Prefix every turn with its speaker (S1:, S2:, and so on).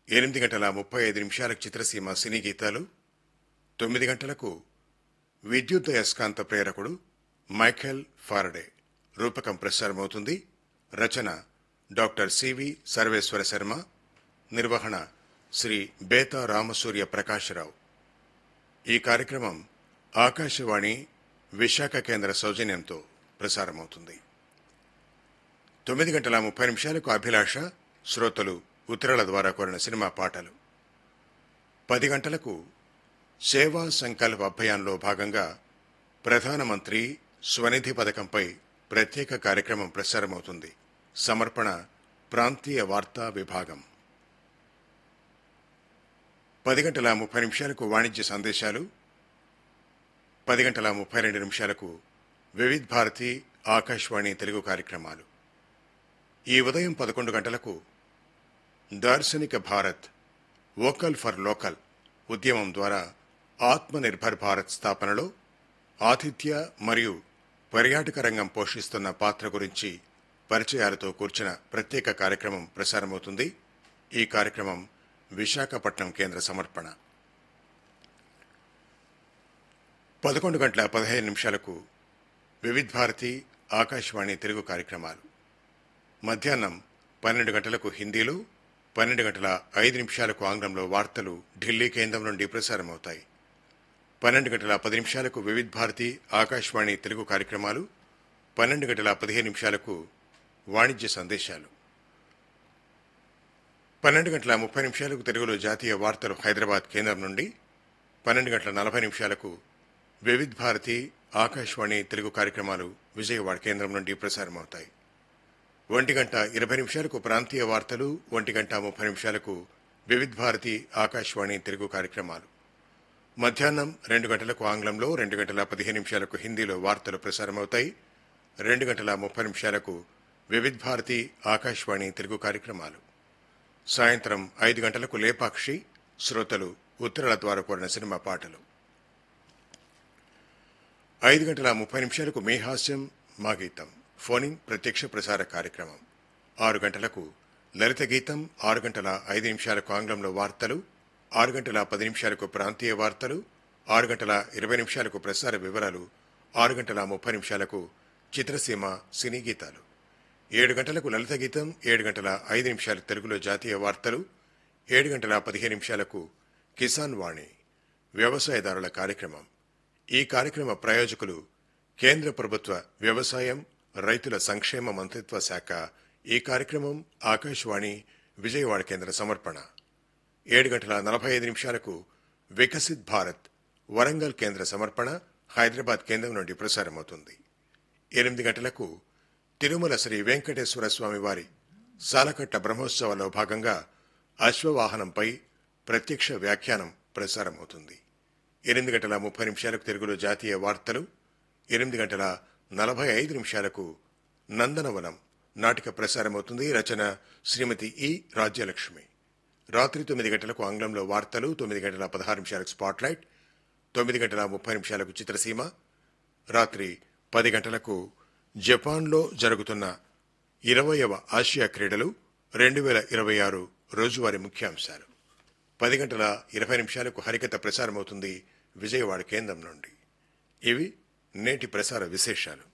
S1: ఎనిమిది గంటల ముప్పై ఐదు నిమిషాలకు చిత్రసీమ సినీ గీతాలు తొమ్మిది గంటలకు విద్యుత్ అయస్కాంత ప్రేరకుడు మైఖేల్ ఫారడే రూపకం ప్రసారమవుతుంది రచన డాక్టర్ సివి సర్వేశ్వర శర్మ నిర్వహణ శ్రీ బేతా రామసూర్య ప్రకాశరావు ఈ కార్యక్రమం ఆకాశవాణి విశాఖ కేంద్ర సౌజన్యంతో ప్రసారమవుతుంది తొమ్మిది గంటల ముప్పై నిమిషాలకు అభిలాష శ్రోతలు ఉత్తరాల ద్వారా కోరిన సినిమా పాటలు పది గంటలకు సేవా సంకల్ప్ అభియాన్లో భాగంగా ప్రధానమంత్రి స్వనిధి పథకంపై ప్రత్యేక కార్యక్రమం ప్రసారమవుతుంది సమర్పణ ప్రాంతీయ వార్తా విభాగం పది గంటల ముప్పై నిమిషాలకు వాణిజ్య సందేశాలు పది గంటల ముప్పై రెండు నిమిషాలకు వివిధ్ భారతి ఆకాశవాణి తెలుగు కార్యక్రమాలు ఈ ఉదయం పదకొండు గంటలకు దార్శనిక భారత్ వోకల్ ఫర్ లోకల్ ఉద్యమం ద్వారా ఆత్మనిర్భర్ భారత్ స్థాపనలో ఆతిథ్య మరియు పర్యాటక రంగం పోషిస్తున్న పాత్ర గురించి పరిచయాలతో కూర్చిన ప్రత్యేక కార్యక్రమం ప్రసారమవుతుంది ఈ కార్యక్రమం విశాఖపట్నం కేంద్ర సమర్పణ పదకొండు గంటల పదహైదు నిమిషాలకు వివిధ్ భారతి ఆకాశవాణి తెలుగు కార్యక్రమాలు మధ్యాహ్నం పన్నెండు గంటలకు హిందీలో పన్నెండు గంటల ఐదు నిమిషాలకు ఆంగ్లంలో వార్తలు ఢిల్లీ కేంద్రం నుండి ప్రసారమవుతాయి పన్నెండు గంటల పది నిమిషాలకు వివిధ్ భారతి ఆకాశవాణి తెలుగు కార్యక్రమాలు పన్నెండు గంటల పదిహేను నిమిషాలకు వాణిజ్య సందేశాలు పన్నెండు గంటల ముప్పై నిమిషాలకు తెలుగులో జాతీయ వార్తలు హైదరాబాద్ కేంద్రం నుండి పన్నెండు గంటల నలభై నిమిషాలకు వివిధ్ భారతి ఆకాశవాణి తెలుగు కార్యక్రమాలు విజయవాడ కేంద్రం నుండి ప్రసారమవుతాయి ఒంటి గంట ఇరవై నిమిషాలకు ప్రాంతీయ వార్తలు ఒంటి గంట ముప్పై నిమిషాలకు వివిధ్ భారతి ఆకాశవాణి తెలుగు కార్యక్రమాలు మధ్యాహ్నం రెండు గంటలకు ఆంగ్లంలో రెండు గంటల పదిహేను నిమిషాలకు హిందీలో వార్తలు ప్రసారమవుతాయి రెండు గంటల ముప్పై నిమిషాలకు వివిధ్ భారతి ఆకాశవాణి తెలుగు కార్యక్రమాలు సాయంత్రం ఐదు గంటలకు లేపాక్షి శ్రోతలు ఉత్తరాల ద్వారా కోరిన సినిమా పాటలు ఐదు గంటల ముప్పై నిమిషాలకు మీ హాస్యం మా గీతం ఫోనింగ్ ప్రత్యక్ష ప్రసార కార్యక్రమం ఆరు గంటలకు లలిత గీతం ఆరు గంటల ఐదు నిమిషాలకు ఆంగ్లంలో వార్తలు ఆరు గంటల పది నిమిషాలకు ప్రాంతీయ వార్తలు ఆరు గంటల ఇరవై నిమిషాలకు ప్రసార వివరాలు ఆరు గంటల ముప్పై నిమిషాలకు చిత్రసీమ సినీ గీతాలు ఏడు గంటలకు లలిత గీతం ఏడు గంటల ఐదు నిమిషాలకు తెలుగులో జాతీయ వార్తలు ఏడు గంటల పదిహేను నిమిషాలకు కిసాన్ వాణి వ్యవసాయదారుల కార్యక్రమం ఈ కార్యక్రమ ప్రాయోజకులు కేంద్ర ప్రభుత్వ వ్యవసాయం రైతుల సంక్షేమ మంత్రిత్వ శాఖ ఈ కార్యక్రమం ఆకాశవాణి విజయవాడ కేంద్ర సమర్పణ ఏడు గంటల నలభై ఐదు నిమిషాలకు వికసిత్ భారత్ వరంగల్ కేంద్ర సమర్పణ హైదరాబాద్ కేంద్రం నుండి ప్రసారమవుతుంది ఎనిమిది గంటలకు తిరుమల శ్రీ వెంకటేశ్వర స్వామి వారి సాలకట్ట బ్రహ్మోత్సవాల్లో భాగంగా అశ్వవాహనంపై ప్రత్యక్ష వ్యాఖ్యానం ప్రసారమవుతుంది ఎనిమిది గంటల ముప్పై నిమిషాలకు తెలుగులో జాతీయ వార్తలు ఎనిమిది గంటల నలభై ఐదు నిమిషాలకు నందనవనం నాటిక ప్రసారమవుతుంది రచన శ్రీమతి ఈ రాజ్యలక్ష్మి రాత్రి తొమ్మిది గంటలకు ఆంగ్లంలో వార్తలు తొమ్మిది గంటల పదహారు నిమిషాలకు స్పాట్లైట్ తొమ్మిది గంటల ముప్పై నిమిషాలకు చిత్రసీమ రాత్రి పది గంటలకు జపాన్లో జరుగుతున్న ఇరవయవ ఆసియా క్రీడలు రెండు వేల ఇరవై ఆరు రోజువారీ ముఖ్యాంశాలు పది గంటల ఇరవై నిమిషాలకు హరికథ ప్రసారమవుతుంది విజయవాడ కేంద్రం నుండి ఇవి నేటి ప్రసార విశేషాలు